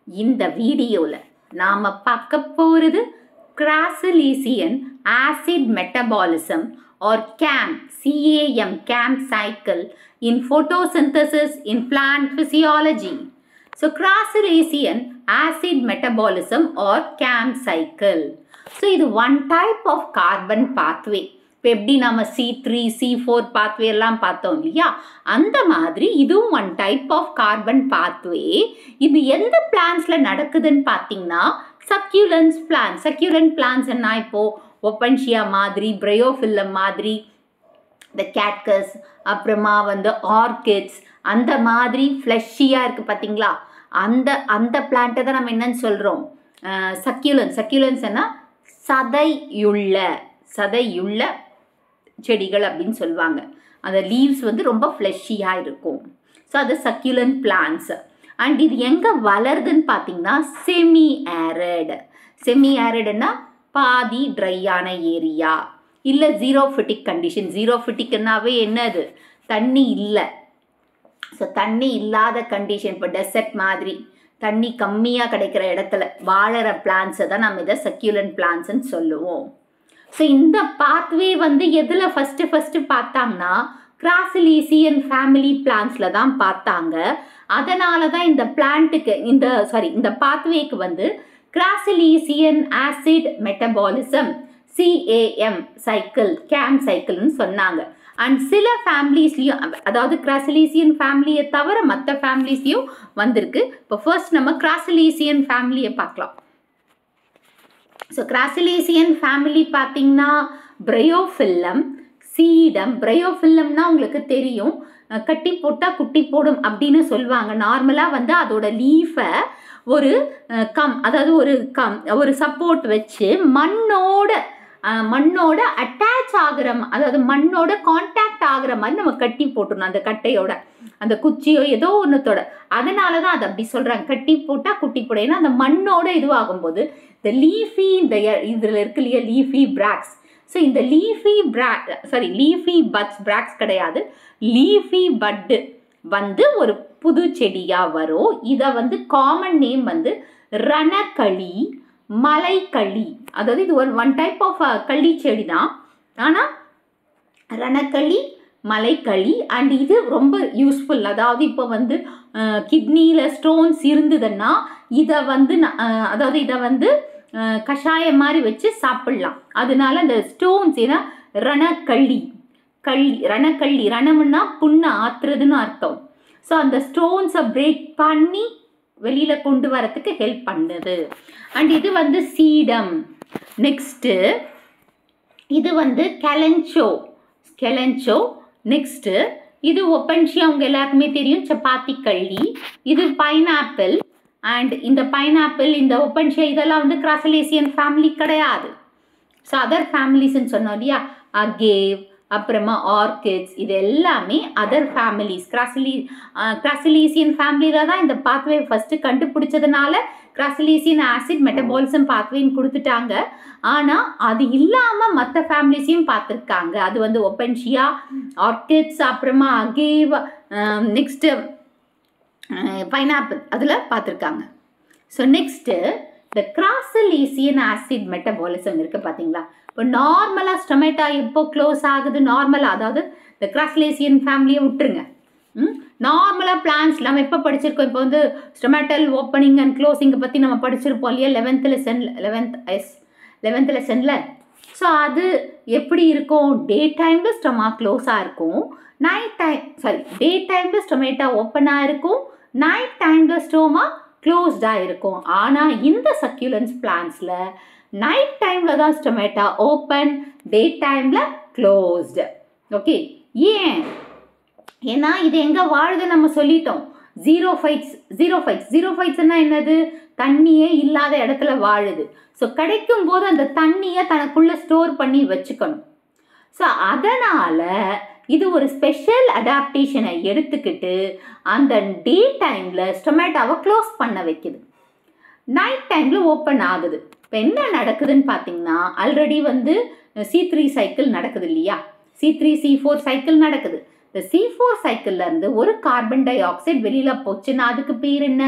இந்த வீடியோவில் நாம் பார்க்க போகிறது Crassulacean acid metabolism or CAM CAM CAM cycle in photosynthesis in plant physiology. So Crassulacean acid metabolism or CAM cycle. So இது one type of carbon pathway இப்போ எப்படி நம்ம C three C four pathway எல்லாம் பார்த்தோம் இல்லையா அந்த மாதிரி இதுவும் one type of carbon pathway இது எந்த பிளான்ஸில் நடக்குதுன்னு பார்த்தீங்கன்னா சக்யூலன்ஸ் பிளான் சக்யூலன் பிளான்ஸ் என்ன இப்போது ஒப்பன்ஷியா மாதிரி பிரயோஃபில்லம் மாதிரி இந்த கேட்கஸ் அப்புறமா வந்து ஆர்கிட்ஸ் அந்த மாதிரி ஃப்ளஷியாக இருக்குது பார்த்தீங்களா அந்த அந்த பிளான்ட்டை தான் நம்ம என்னன்னு சொல்கிறோம் சக்யூலன்ஸ் சக்யூலன்ஸ்னா சதையுள்ள சதையுள்ள செடிகள் அப்படின்னு சொல்லுவாங்க அந்த லீவ்ஸ் வந்து ரொம்ப ஃப்ளஷியாக இருக்கும் ஸோ அது சக்யூலன் பிளான்ஸ் அண்ட் இது எங்கே வளருதுன்னு பார்த்தீங்கன்னா செமி ஆரட் செமி ஆரடுன்னா பாதி ட்ரையான ஏரியா இல்லை ஜீரோ ஃபிட்டிக் கண்டிஷன் ஜீரோ ஃபிட்டிக்னாவே என்னது தண்ணி இல்லை ஸோ தண்ணி இல்லாத கண்டிஷன் இப்போ டெசர்ட் மாதிரி தண்ணி கம்மியாக கிடைக்கிற இடத்துல வாழற பிளான்ஸை தான் நம்ம இதை சக்யூலன் பிளான்ஸ்ன்னு சொல்லுவோம் ஸோ இந்த பாத்வே வந்து எதில் ஃபஸ்ட்டு ஃபஸ்ட்டு பார்த்தாங்கன்னா கிராசிலீசியன் ஃபேமிலி பிளான்ஸில் தான் பார்த்தாங்க அதனால தான் இந்த பிளான்ட்டுக்கு இந்த சாரி இந்த பாத்வேக்கு வந்து Crassulacean acid metabolism CAM cycle CAM சைக்கிள்னு சொன்னாங்க அண்ட் சில ஃபேமிலிஸ்லேயும் அதாவது கிராசிலீசியன் ஃபேமிலியை தவிர மற்ற ஃபேமிலிஸ்லையும் வந்திருக்கு இப்போ ஃபர்ஸ்ட் நம்ம கிராசிலீசியன் ஃபேமிலியை பார்க்கலாம் ஸோ கிராசிலேசியன் ஃபேமிலி பார்த்தீங்கன்னா பிரயோஃபில்லம் சீடம் பிரயோஃபில்லம்னா உங்களுக்கு தெரியும் கட்டி போட்டால் குட்டி போடும் அப்படின்னு சொல்லுவாங்க நார்மலாக வந்து அதோட லீஃபை ஒரு கம் அதாவது ஒரு கம் ஒரு சப்போர்ட் வச்சு மண்ணோட மண்ணோட அட்டாச் ஆகிற அதாவது மண்ணோட காண்டாக்ட் ஆகிற மாதிரி நம்ம கட்டி போட்டுடணும் அந்த கட்டையோட அந்த குச்சியோ ஏதோ ஒன்றுத்தோட அதனால தான் அதை அப்படி சொல்கிறாங்க கட்டி போட்டால் குட்டி போட ஏன்னா அந்த மண்ணோட இதுவாகும்போது இந்த லீஃபி இந்த இதில் இருக்கு இல்லையா லீஃபி பிராக்ஸ் ஸோ இந்த லீஃபி பிரா சாரி லீஃபி பட்ஸ் பிராக்ஸ் கிடையாது லீஃபி பட்டு வந்து ஒரு புது செடியாக வரும் இதை வந்து காமன் நேம் வந்து ரணகளி மலைக்களி அதாவது இது ஒரு ஒன் டைப் ஆஃப் களி செடி தான் ஆனால் ரணக்களி மலைக்களி அண்ட் இது ரொம்ப யூஸ்ஃபுல் அதாவது இப்போ வந்து கிட்னியில் ஸ்டோன்ஸ் இருந்ததுன்னா இதை வந்து அதாவது இதை வந்து கஷாயம் மாதிரி வச்சு சாப்பிட்லாம் அதனால அந்த ஸ்டோன்ஸ் ஏன்னா ரணக்கள்ளி கள்ளி ரணக்கள்ளி ரணம்னா புண்ணை ஆத்துறதுன்னு அர்த்தம் ஸோ அந்த ஸ்டோன்ஸை பிரேக் பண்ணி வெளியில் கொண்டு வரத்துக்கு ஹெல்ப் பண்ணுது அண்ட் இது வந்து சீடம் நெக்ஸ்ட்டு இது வந்து கெலஞ்சோ கெலஞ்சோ நெக்ஸ்ட்டு இது ஒப்பன்ஷி அவங்க எல்லாருக்குமே தெரியும் சப்பாத்தி கள்ளி இது பைனாப்பிள் அண்ட் இந்த பைனாப்பிள் இந்த ஒப்பன்ஷியா இதெல்லாம் வந்து கிராசலேசியன் ஃபேமிலி கிடையாது ஸோ அதர் ஃபேமிலிஸ்ன்னு சொன்னோம் இல்லையா அகேவ் அப்புறமா ஆர்கிட்ஸ் இது எல்லாமே அதர் ஃபேமிலிஸ் கிராசிலி கிராசிலீசியன் ஃபேமிலியில் தான் இந்த பாத்வே ஃபஸ்ட்டு கண்டுபிடிச்சதுனால கிராசிலீசியன் ஆசிட் மெட்டபாலிசம் பாத்வேன்னு கொடுத்துட்டாங்க ஆனால் அது இல்லாமல் மற்ற ஃபேமிலிஸையும் பார்த்துருக்காங்க அது வந்து ஒப்பன்ஷியா ஆர்கிட்ஸ் அப்புறமா அகேவ் நெக்ஸ்ட்டு பைனாப்பிள் அதில் பார்த்துருக்காங்க ஸோ நெக்ஸ்ட்டு இந்த கிராசலீசியன் ஆசிட் மெட்டபாலிசம் இருக்குது பார்த்தீங்களா இப்போ நார்மலாக ஸ்டொமேட்டா எப்போ க்ளோஸ் ஆகுது நார்மலாக அதாவது இந்த கிராஸ்லேசியன் ஃபேமிலியை விட்டுருங்க நார்மலாக பிளான்ஸ் நம்ம எப்போ படிச்சிருக்கோம் இப்போ வந்து ஸ்டொமேட்டல் ஓப்பனிங் அண்ட் க்ளோசிங்கை பற்றி நம்ம படிச்சிருப்போம் இல்லையா லெவன்த் லெசனில் லெவன்த் எஸ் லெவன்த் லெசனில் ஸோ அது எப்படி இருக்கும் டே டைமில் ஸ்டொமா க்ளோஸாக இருக்கும் நைட் டைம் சாரி டே டைமில் ஸ்டொமேட்டா ஓப்பனாக இருக்கும் நைட் டைமில் ஸ்டோமா க்ளோஸ்டாக இருக்கும் ஆனால் இந்த சக்யூலன்ஸ் பிளான்ஸில் நைட் டைமில் தான் ஸ்டொமேட்டா ஓப்பன் டே டைமில் க்ளோஸ்டு ஓகே ஏன் ஏன்னா இது எங்கே வாழுது நம்ம சொல்லிட்டோம் ஜீரோ ஃபைட்ஸ் ஜீரோ ஃபைட்ஸ் ஜீரோ ஃபைட்ஸ்னா என்னது தண்ணியே இல்லாத இடத்துல வாழுது ஸோ கிடைக்கும் போது அந்த தண்ணியை தனக்குள்ளே ஸ்டோர் பண்ணி வச்சுக்கணும் ஸோ அதனால் இது ஒரு ஸ்பெஷல் அடாப்டேஷனை எடுத்துக்கிட்டு அந்த டே டைமில் ஸ்டொமேட்டோவை க்ளோஸ் பண்ண வைக்குது நைட் டைமில் ஓப்பன் ஆகுது இப்போ என்ன நடக்குதுன்னு பார்த்தீங்கன்னா ஆல்ரெடி வந்து சி த்ரீ சைக்கிள் நடக்குது இல்லையா C three C four cycle நடக்குது இந்த சி ஃபோர் சைக்கிள்லேருந்து ஒரு கார்பன் டை ஆக்சைடு வெளியில் போச்சுன்னா அதுக்கு பேர் என்ன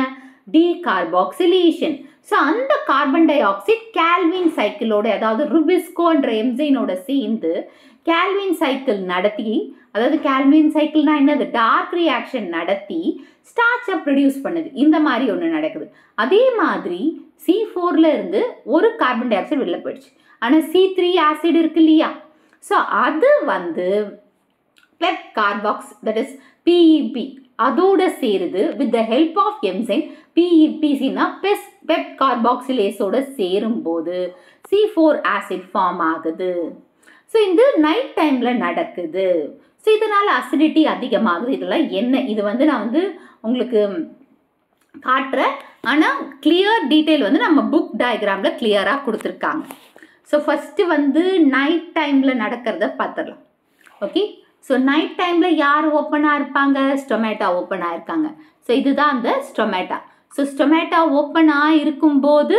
டீகார்பாக்சிலேஷன் ஸோ அந்த கார்பன் டை ஆக்சைடு கேல்வின் சைக்கிளோட அதாவது ருபிஸ்கோன்ற எம்சைனோட சேர்ந்து கேல்வின் சைக்கிள் நடத்தி அதாவது கேல்வின் சைக்கிள்னா என்னது டார்க் ரியாக்ஷன் நடத்தி ஸ்டார்ச்சை ப்ரொடியூஸ் பண்ணுது இந்த மாதிரி ஒன்று நடக்குது அதே மாதிரி சி ஃபோரில் இருந்து ஒரு கார்பன் டை ஆக்சைடு வெளில போயிடுச்சு ஆனால் சி த்ரீ ஆசிட் இருக்கு இல்லையா ஸோ அது வந்து பிளட் கார்பாக்ஸ் தட் இஸ் பிஇபி அதோட சேருது with the help of enzyme பிஇபிசினா பெஸ் பெப் கார்பாக்சிலேஸோட சேரும்போது சி ஃபோர் ஆசிட் ஃபார்ம் ஆகுது ஸோ இது நைட் டைமில் நடக்குது ஸோ இதனால் அசிடிட்டி அதிகமாகுது இதெல்லாம் என்ன இது வந்து நான் வந்து உங்களுக்கு காட்டுறேன் ஆனால் கிளியர் டீட்டெயில் வந்து நம்ம புக் டயக்ராமில் கிளியராக கொடுத்துருக்காங்க ஸோ ஃபஸ்ட்டு வந்து நைட் டைமில் நடக்கிறத பார்த்துடலாம் ஓகே ஸோ நைட் டைமில் யார் ஓப்பனாக இருப்பாங்க ஸ்டொமேட்டா ஓப்பனாக இருக்காங்க ஸோ இதுதான் அந்த ஸ்டொமேட்டா ஸோ ஸ்டொமேட்டா ஓப்பனாக இருக்கும்போது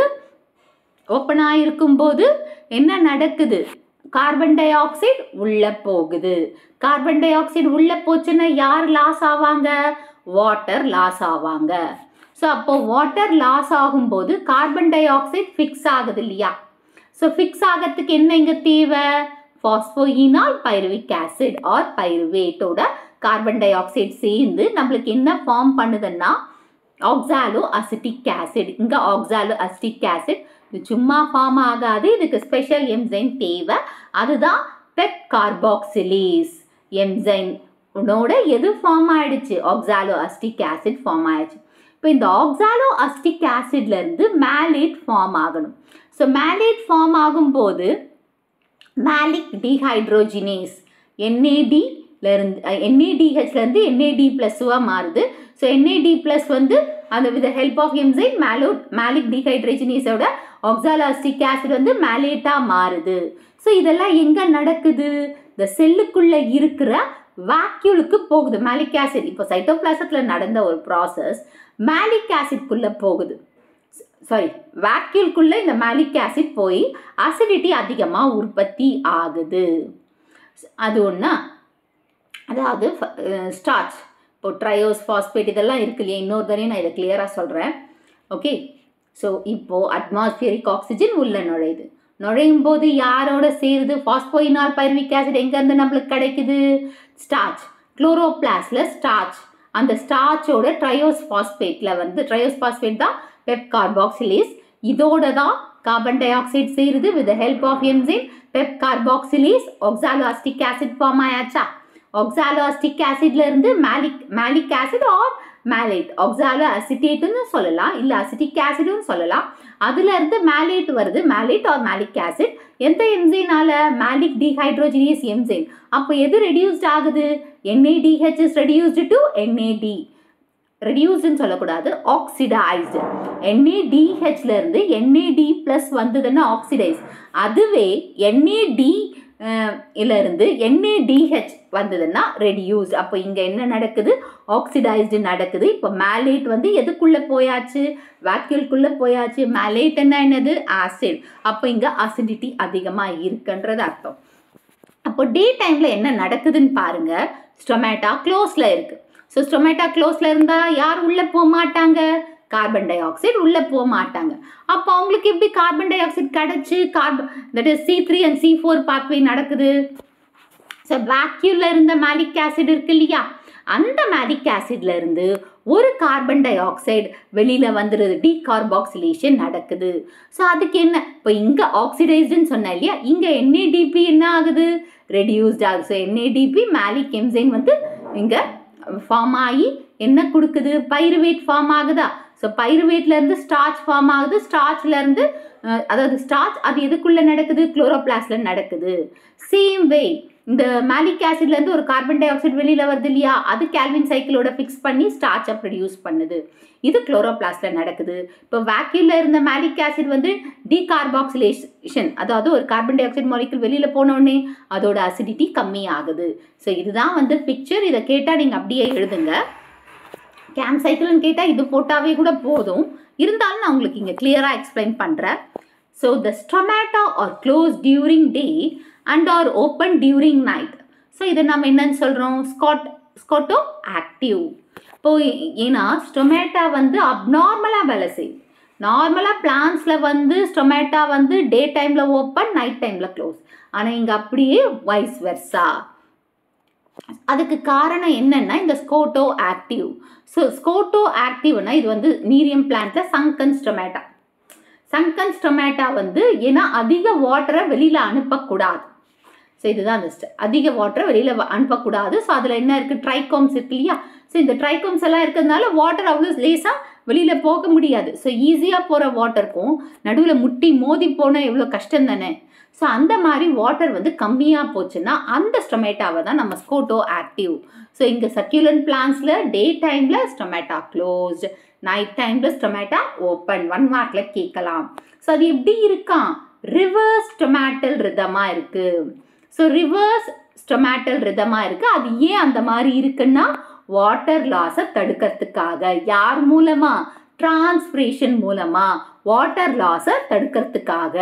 ஓப்பனாக இருக்கும்போது என்ன நடக்குது கார்பன் டை ஆக்சைடு உள்ளே போகுது கார்பன் டை ஆக்சைடு உள்ளே போச்சுன்னா யார் லாஸ் ஆவாங்க வாட்டர் லாஸ் ஆவாங்க ஸோ அப்போ வாட்டர் லாஸ் ஆகும்போது கார்பன் டை ஆக்சைடு ஃபிக்ஸ் ஆகுது இல்லையா ஸோ ஃபிக்ஸ் ஆகிறதுக்கு என்ன இங்கே தேவை ஃபாஸ்போயினால் பைருவிக் ஆசிட் ஆர் பைருவேட்டோட கார்பன் டை ஆக்சைடு சேர்ந்து நம்மளுக்கு என்ன ஃபார்ம் பண்ணுதுன்னா ஆக்சாலோ அசிட்டிக் ஆசிட் இங்கே ஆக்சாலோ அசிட்டிக் ஆசிட் இது சும்மா ஃபார்ம் ஆகாது இதுக்கு ஸ்பெஷல் எம்சைன் தேவை அதுதான் பெப் கார்பாக்சிலேஸ் எம்சைன் உன்னோட எது ஃபார்ம் ஆயிடுச்சு ஆக்சாலோ அஸ்டிக் ஆசிட் ஃபார்ம் ஆயிடுச்சு இப்போ இந்த ஆக்சாலோ அஸ்டிக் ஆசிட்லேருந்து மேலேட் ஃபார்ம் ஆகணும் ஸோ மேலேட் ஃபார்ம் ஆகும்போது மேலிக் டீஹைட்ரோஜினேஸ் என்ஏடிலேருந்து என்ஏடிஹெச்லேருந்து என்ஏடி ப்ளஸ்ஸுவாக மாறுது ஸோ என்ஏடி ப்ளஸ் வந்து அந்த வித் ஹெல்ப் ஆஃப் எம்சைன் மேலோ மேலிக் டீஹைட்ரேஜினேஸோட ஆக்சாலாஸ்டிக் ஆசிட் வந்து மேலேட்டாக மாறுது ஸோ இதெல்லாம் எங்கே நடக்குது இந்த செல்லுக்குள்ளே இருக்கிற வேக்யூலுக்கு போகுது மேலிக் ஆசிட் இப்போ சைட்டோபிளாசத்தில் நடந்த ஒரு ப்ராசஸ் மேலிக் ஆசிட்குள்ளே போகுது சாரி வேக்யூல்குள்ளே இந்த மேலிக் ஆசிட் போய் அசிடிட்டி அதிகமாக உற்பத்தி ஆகுது அது ஒன்றா அதாவது ஸ்டார்ச் இப்போ ட்ரையோஸ் ஃபாஸ்பேட் இதெல்லாம் இருக்கு இல்லையா இன்னொரு தரையும் நான் இதை கிளியராக சொல்கிறேன் ஓகே ஸோ இப்போது அட்மாஸ்பியரிக் ஆக்சிஜன் உள்ளே நுழையுது நுழையும் போது யாரோட சேருது ஃபாஸ்போயினால் பைர்விக் ஆசிட் எங்கேருந்து நம்மளுக்கு கிடைக்குது ஸ்டார்ச் குளோரோபிளாஸில் ஸ்டார்ச் அந்த ஸ்டார்ச்சோட ட்ரையோஸ் ஃபாஸ்பேட்டில் வந்து ட்ரையோஸ் ஃபாஸ்பேட் தான் பெப் கார்பாக்சிலேஸ் இதோட தான் கார்பன் டை ஆக்சைடு சேருது with help of enzyme PEP carboxylase oxaloacetic acid form ஆயாச்சா ஆக்சாலோஸ்டிக் ஆசிட்ல இருந்து malic malic acid or malate ஆக்சாலோ அசிட்டேட்டுன்னு சொல்லலாம் இல்லை அசிட்டிக் ஆசிட்னு சொல்லலாம் அதுல இருந்து மேலேட் வருது மேலேட் ஆர் மேலிக் ஆசிட் எந்த எம்சைனால மேலிக் டீஹைட்ரோஜினியஸ் எம்சைன் அப்போ எது ரெடியூஸ்ட் ஆகுது NADH is reduced to NAD ரெடியூஸ்டுன்னு சொல்லக்கூடாது ஆக்சிடைஸ்டு என்ஏடிஹெச்ல இருந்து என்ஏடி ப்ளஸ் வந்ததுன்னா ஆக்சிடைஸ் அதுவே என்ஏடி இருந்து என்ஏடிஹெச் வந்ததுன்னா ரெடியூஸ் அப்போ இங்கே என்ன நடக்குது ஆக்சிடைஸ்டு நடக்குது இப்போ மேலேட் வந்து எதுக்குள்ளே போயாச்சு வேக்யூல்குள்ளே போயாச்சு மேலேட் என்ன என்னது ஆசிட் அப்போ இங்கே அசிடிட்டி அதிகமாக இருக்குன்றது அர்த்தம் அப்போ டே டைமில் என்ன நடக்குதுன்னு பாருங்க ஸ்டொமேட்டா க்ளோஸில் இருக்குது ஸோ ஸ்டொமேட்டா க்ளோஸில் இருந்தால் யார் உள்ளே போக மாட்டாங்க கார்பன் டை ஆக்சைடு உள்ளே போக மாட்டாங்க அப்போ அவங்களுக்கு எப்படி கார்பன் டை ஆக்சைடு கிடச்சி carbon that is C three and C four pathway நடக்குது ஸோ வேக்யூவில் இருந்த மேலிக் ஆசிட் இருக்கு இல்லையா அந்த மேலிக் ஆசிட்ல இருந்து ஒரு கார்பன் டை ஆக்சைடு வெளியில் வந்துடுது டீகார்பாக்சிலேஷன் நடக்குது ஸோ அதுக்கு என்ன இப்போ இங்கே ஆக்சிடைஸ்டுன்னு சொன்னேன் இல்லையா இங்கே என்ஏடிபி என்ன ஆகுது ரெடியூஸ்ட் ஆகுது ஸோ என்ஏடிபி மேலிக் எம்சைன் வந்து இங்கே ஃபார்ம் ஆகி என்ன கொடுக்குது பைருவேட் ஃபார்ம் ஆகுதா ஸோ பைருவேட்லேருந்து ஸ்டார்ச் ஃபார்ம் ஆகுது ஸ்டார்ச்லேருந்து அதாவது ஸ்டார்ச் அது எதுக்குள்ளே நடக்குது குளோரோபிளாஸில் நடக்குது சேம் வே இந்த மேலிக் ஆசிட்லேருந்து ஒரு கார்பன் டை ஆக்சைடு வெளியில் வருது இல்லையா அது கேல்வின் சைக்கிளோட ஃபிக்ஸ் பண்ணி ஸ்டார்ச்சை ப்ரொடியூஸ் பண்ணுது இது குளோரோபிளாஸில் நடக்குது இப்போ வேக்யூலில் இருந்த மேலிக் ஆசிட் வந்து டீகார்பாக்சிலேஷன் அதாவது ஒரு கார்பன் டை ஆக்சைடு மாலிகுல் வெளியில் போனோடனே அதோட அசிடிட்டி கம்மி ஆகுது ஸோ இதுதான் வந்து பிக்சர் இதை கேட்டால் நீங்கள் அப்படியே எழுதுங்க கேம் சைக்கிள்னு கேட்டால் இது போட்டாவே கூட போதும் இருந்தாலும் நான் உங்களுக்கு இங்கே கிளியராக எக்ஸ்பிளைன் பண்ணுறேன் so the stomata are close during day and are open during night so இதை நம்ம என்னன்னு சொல்கிறோம் ஸ்காட் ஸ்காட்டோ ஆக்டிவ் இப்போ ஏன்னா ஸ்டொமேட்டா வந்து அப்நார்மலாக வேலை செய்யுது நார்மலாக பிளான்ஸில் வந்து ஸ்டொமேட்டா வந்து டே டைமில் ஓப்பன் நைட் டைமில் க்ளோஸ் ஆனால் இங்கே அப்படியே வைஸ் வெர்சா அதுக்கு காரணம் என்னன்னா இந்த ஸ்கோட்டோ ஆக்டிவ் ஸோ ஸ்கோட்டோ ஆக்டிவ்னா இது வந்து நீரியம் பிளான்ட்ல சங்கன் ஸ்டொமேட்டா சங்கன் ஸ்டொமேட்டா வந்து ஏன்னா அதிக வாட்டரை வெளியில் அனுப்பக்கூடாது ஸோ இதுதான் அந்த ஸ்ட- அதிக வாட்டரை வெளியில் அனுப்பக்கூடாது ஸோ அதில் என்ன இருக்குது ட்ரைகோம்ஸ் இருக்கு இல்லையா ஸோ இந்த ட்ரைகோம்ஸ் எல்லாம் இருக்கிறதுனால வாட்டர் அவ்வளோ லேசாக வெளியில் போக முடியாது ஸோ ஈஸியாக போகிற வாட்டருக்கும் நடுவில் முட்டி மோதி போனால் எவ்வளோ கஷ்டம் தானே ஸோ அந்த மாதிரி வாட்டர் வந்து கம்மியாக போச்சுன்னா அந்த ஸ்டொமேட்டாவை தான் நம்ம ஸ்கோட்டோ ஆக்டிவ் ஸோ இங்கே சக்யூலன் பிளான்ஸில் டே டைமில் ஸ்டொமேட்டா க்ளோஸ்ட் நைட் டைமில் ஸ்டொமேட்டா ஓப்பன் ஒன் மார்க்கில் கேட்கலாம் ஸோ அது எப்படி இருக்கான் ரிவர்ஸ் ஸ்டொமேட்டல் ரிதமாக இருக்குது ஸோ ரிவர்ஸ் ஸ்டொமேட்டல் ரிதமாக இருக்குது அது ஏன் அந்த மாதிரி இருக்குன்னா வாட்டர் லாஸை தடுக்கிறதுக்காக யார் மூலமா டிரான்ஸ்பிரேஷன் மூலமா வாட்டர் லாஸை தடுக்கிறதுக்காக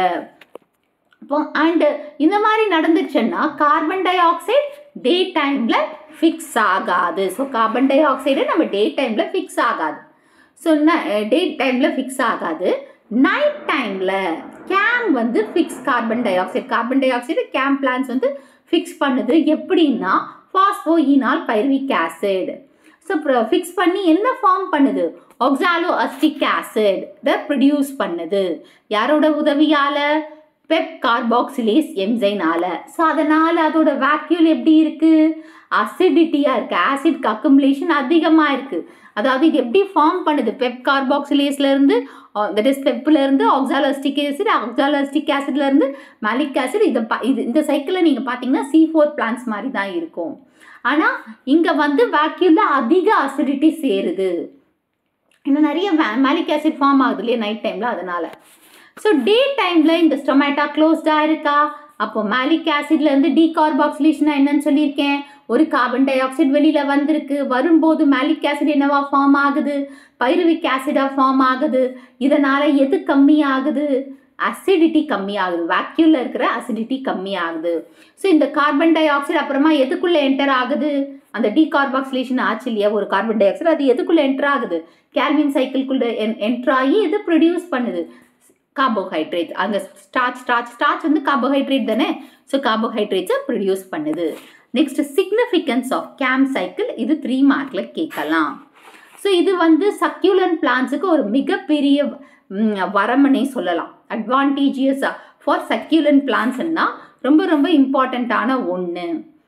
இப்போ அண்டு இந்த மாதிரி நடந்துச்சுன்னா கார்பன் டை ஆக்சைடு டே டைமில் ஃபிக்ஸ் ஆகாது ஸோ கார்பன் டை ஆக்சைடு நம்ம டே டைமில் ஃபிக்ஸ் ஆகாது ஸோ டே டைமில் ஃபிக்ஸ் ஆகாது நைட் டைமில் கேம் வந்து fix carbon dioxide carbon dioxide CAM plants வந்து ஃபிக்ஸ் பண்ணுது எப்படின்னா phosphoenol pyruvic acid so fix பண்ணி என்ன ஃபார்ம் பண்ணுது ஒக்ஸாலோ அஸ்டிக் ஆசிட் இதை ப்ரொடியூஸ் பண்ணுது யாரோட உதவியால் பெப் கார்பாக்சிலேஸ் என்சைனால ஸோ அதனால் அதோட வேக்யூல் எப்படி இருக்குது அசிடிட்டியாக இருக்குது ஆசிட் அக்குமுலேஷன் அதிகமாக இருக்குது அதாவது இது எப்படி ஃபார்ம் பண்ணுது பெப் கார்பாக்சிலேஸ்லேருந்து தட் இஸ் பெப்லேருந்து ஆக்சாலஸ்டிக் ஆசிட் ஆக்சாலஸ்டிக் ஆசிட்லேருந்து மேலிக் ஆசிட் இதை பா இது இந்த சைக்கிளில் நீங்கள் பார்த்தீங்கன்னா சி ஃபோர் பிளான்ஸ் மாதிரி தான் இருக்கும் ஆனால் இங்கே வந்து வேக்யூலில் அதிக அசிடிட்டி சேருது இன்னும் நிறைய மேலிக் ஆசிட் ஃபார்ம் ஆகுது இல்லையா நைட் டைமில் அதனால் ஸோ டே டைமில் இந்த ஸ்டொமேட்டா க்ளோஸ்டாக இருக்கா அப்போ மேலிக் ஆசிட்லேருந்து டீகார்பாக்சிலேஷனா என்னன்னு சொல்லியிருக்கேன் ஒரு கார்பன் டை ஆக்சைடு வெளியில் வந்திருக்கு வரும்போது மேலிக் ஆசிட் என்னவா ஃபார்ம் ஆகுது பைருவிக் ஆசிடாக ஃபார்ம் ஆகுது இதனால் எது கம்மி ஆகுது அசிடிட்டி கம்மி ஆகுது வேக்யூலில் இருக்கிற அசிடிட்டி கம்மி ஆகுது ஸோ இந்த கார்பன் டை ஆக்சைடு அப்புறமா எதுக்குள்ளே என்டர் ஆகுது அந்த டீகார்பாக்சிலேஷன் ஆச்சு இல்லையா ஒரு கார்பன் டை ஆக்சைடு அது எதுக்குள்ளே என்டர் ஆகுது கேல்வின் சைக்கிள்குள்ளே என் என்டர் ஆகி இது ப்ரொடியூஸ் பண்ணுது கார்போஹைட்ரேட் அந்த ஸ்டார்ச் ஸ்டார்ச் ஸ்டார்ச் வந்து கார்போஹைட்ரேட் தானே ஸோ கார்போஹைட்ரேட்ஸை ப்ரொடியூஸ் பண்ணுது next significance of CAM cycle இது த்ரீ மார்க்கில் கேட்கலாம் ஸோ இது வந்து சக்யூலன் பிளான்ஸுக்கு ஒரு மிகப்பெரிய ம், வரமனே சொல்லலாம் அட்வான்டேஜியஸ் ஃபார் சக்யூலன் பிளான்ஸ்னா ரொம்ப ரொம்ப இம்பார்ட்டண்ட்டான ஒன்று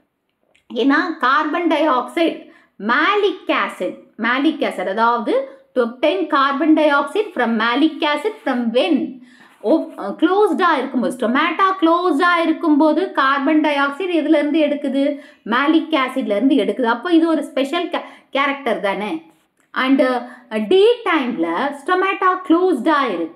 ஏன்னா carbon dioxide malic acid malic acid அதாவது to obtain carbon dioxide from malic acid from when ஓ க்ளோஸ்டாக இருக்கும்போது ஸ்டொமேட்டா க்ளோஸ்டாக இருக்கும்போது கார்பன் டை ஆக்சைடு எதுலேருந்து எடுக்குது மேலிக் ஆசிட்லேருந்து எடுக்குது அப்போ இது ஒரு ஸ்பெஷல் கே கேரக்டர் தானே அண்டு டே டைமில் ஸ்டொமேட்டா க்ளோஸ்டாக இருக்குது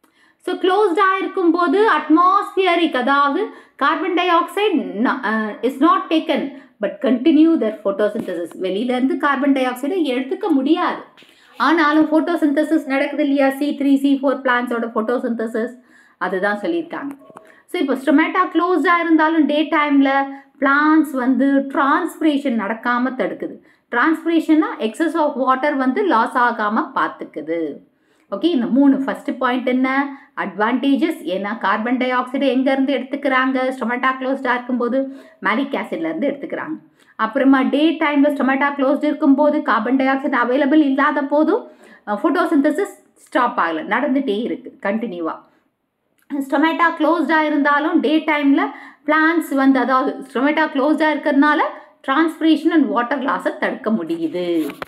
ஸோ க்ளோஸ்டாக இருக்கும்போது அட்மாஸ்பியரிக் அதாவது carbon dioxide is not taken but continue their photosynthesis வெளியிலேருந்து கார்பன் டை ஆக்சைடை எடுத்துக்க முடியாது ஆனாலும் ஃபோட்டோசிந்தசிஸ் நடக்குது இல்லையா சி த்ரீ சி ஃபோர் பிளான்ஸோட ஃபோட்டோசிந்தசிஸ் அதுதான் சொல்லியிருக்காங்க ஸோ இப்போ ஸ்டொமேட்டா க்ளோஸ்டாக இருந்தாலும் டே டைமில் பிளான்ஸ் வந்து டிரான்ஸ்பிரேஷன் நடக்காமல் தடுக்குது டிரான்ஸ்பிரேஷன்னா எக்ஸஸ் ஆஃப் வாட்டர் வந்து லாஸ் ஆகாமல் பார்த்துக்குது ஓகே இந்த மூணு ஃபஸ்ட்டு பாயிண்ட் என்ன அட்வான்டேஜஸ் ஏன்னா கார்பன் டை ஆக்சைடு எங்கேருந்து எடுத்துக்கிறாங்க ஸ்டொமேட்டா க்ளோஸ்டாக இருக்கும்போது மேலிக் ஆசிட்லேருந்து எடுத்துக்கிறாங்க அப்புறமா டே டைமில் ஸ்டொமேட்டா க்ளோஸ்டு இருக்கும்போது கார்பன் டை ஆக்சைடு அவைலபிள் இல்லாத போதும் ஃபோட்டோசிந்தசிஸ் ஸ்டாப் ஆகலை நடந்துகிட்டே இருக்குது கண்டினியூவாக ஸ்டொமேட்டா க்ளோஸ்டாக இருந்தாலும் டே டைமில் பிளான்ஸ் வந்து அதாவது ஸ்டொமேட்டா க்ளோஸ்டாக இருக்கிறதுனால டிரான்ஸ்பிரேஷன் அண்ட் வாட்டர் லாஸை தடுக்க முடியுது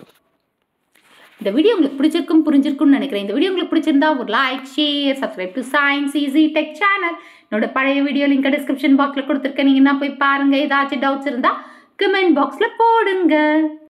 இந்த வீடியோ உங்களுக்கு பிடிச்சிருக்கும் புரிஞ்சிருக்கும்னு நினைக்கிறேன் இந்த வீடியோ உங்களுக்கு பிடிச்சிருந்தா ஒரு like share subscribe to science easy tech channel என்னோட பழைய வீடியோ லிங்க் டிஸ்கிரிப்ஷன் பாக்ஸில் கொடுத்துருக்கேன் நீங்கள் என்ன போய் பாருங்கள் ஏதாச்சும் டவுட்ஸ் இருந்தால் கமெண்ட் பாக்ஸில் போடுங்க